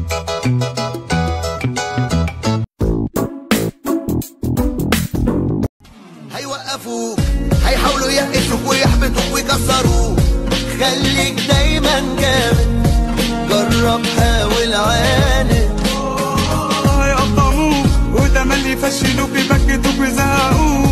هيوقفوك هيحاولوا يقفوك ويحبطوك ويكسروك خليك دايما جامد جرب حاول عاند هيقطعوك وتملي يفشلوك يبكتوك ويزهقوك